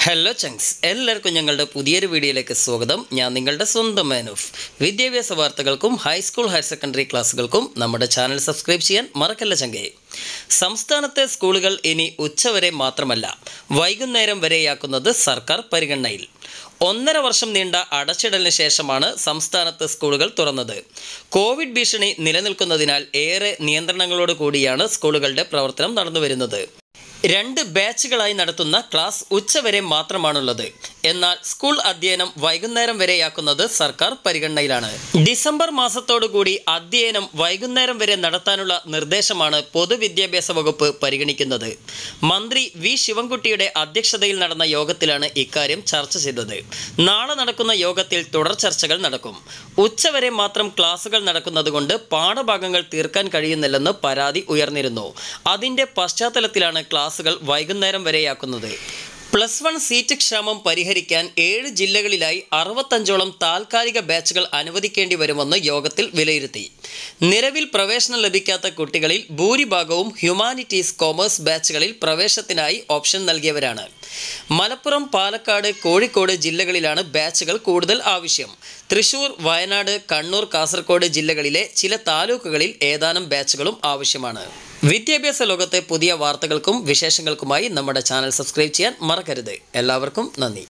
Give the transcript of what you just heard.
hello ചങ്സ് എല്ലാവർക്കും ഞങ്ങളുടെ പുതിയൊരു വീഡിയോയിലേക്ക് സ്വാഗതം ഞാൻ നിങ്ങളുടെ സ്വന്തം മാനൂഫ് വിദ്യാഭ്യാസ വാർത്തകൾക്കും ഹൈസ്കൂൾ ഹയർ സെക്കൻഡറി ക്ലാസ്സുകൾക്കും നമ്മുടെ ചാനൽ സബ്സ്ക്രൈബ് ചെയ്യാൻ മറക്കല്ല ചങ്കേ സംസ്ഥാനത്തെ സ്കൂളുകൾ ഇനി ഉച്ചവരെ മാത്രമല്ല വൈകുന്നേരം വരെയാക്കുന്നത് സർക്കാർ പരിഗണനയിൽ ഒന്നര വർഷം നീണ്ട അടച്ചിടലിന് ശേഷമാണ് സംസ്ഥാനത്ത് സ്കൂളുകൾ തുറന്നത് കോവിഡ് ഭീഷണി നിലനിൽക്കുന്നതിനാൽ ഏറെ നിയന്ത്രണങ്ങളോട് കൂടിയാണ് സ്കൂളുകളുടെ പ്രവർത്തനം നടന്നുവരുന്നത് രണ്ട് ബാച്ചുകളായി നടത്തുന്ന ക്ലാസ് ഉച്ചവരെ മാത്രമാണുള്ളത് എന്നാൽ സ്കൂൾ അധ്യയനം വൈകുന്നേരം വരെയാക്കുന്നത് സർക്കാർ പരിഗണനയിലാണ് ഡിസംബർ മാസത്തോടുകൂടി അധ്യയനം വൈകുന്നേരം വരെ നടത്താനുള്ള നിർദ്ദേശമാണ് പൊതുവിദ്യാഭ്യാസ വകുപ്പ് പരിഗണിക്കുന്നത് മന്ത്രി വി ശിവൻകുട്ടിയുടെ അധ്യക്ഷതയിൽ നടന്ന യോഗത്തിലാണ് ഇക്കാര്യം ചർച്ച ചെയ്തത് നാളെ നടക്കുന്ന യോഗത്തിൽ തുടർ ചർച്ചകൾ നടക്കും ഉച്ചവരെ മാത്രം ക്ലാസുകൾ നടക്കുന്നതുകൊണ്ട് പാഠഭാഗങ്ങൾ തീർക്കാൻ കഴിയുന്നില്ലെന്ന് പരാതി ഉയർന്നിരുന്നു അതിന്റെ പശ്ചാത്തലത്തിലാണ് ക്ലാസുകൾ വൈകുന്നേരം വരെയാക്കുന്നത് പ്ലസ് വൺ സീറ്റ് ക്ഷാമം പരിഹരിക്കാൻ ഏഴ് ജില്ലകളിലായി അറുപത്തഞ്ചോളം താൽക്കാലിക ബാച്ചുകൾ അനുവദിക്കേണ്ടി വരുമെന്ന് യോഗത്തിൽ വിലയിരുത്തി നിലവിൽ പ്രവേശനം ലഭിക്കാത്ത കുട്ടികളിൽ ഭൂരിഭാഗവും ഹ്യൂമാനിറ്റീസ് കോമേഴ്സ് ബാച്ചുകളിൽ പ്രവേശനത്തിനായി ഓപ്ഷൻ നൽകിയവരാണ് മലപ്പുറം പാലക്കാട് കോഴിക്കോട് ജില്ലകളിലാണ് ബാച്ചുകൾ കൂടുതൽ ആവശ്യം തൃശൂർ വയനാട് കണ്ണൂർ കാസർഗോഡ് ജില്ലകളിലെ ചില താലൂക്കുകളിൽ ഏതാനും ബാച്ചുകളും ആവശ്യമാണ് വിദ്യാഭ്യാസ ലോകത്തെ പുതിയ വാർത്തകൾക്കും വിശേഷങ്ങൾക്കുമായി നമ്മുടെ ചാനൽ സബ്സ്ക്രൈബ് ചെയ്യാൻ മറക്കരുത് എല്ലാവർക്കും നന്ദി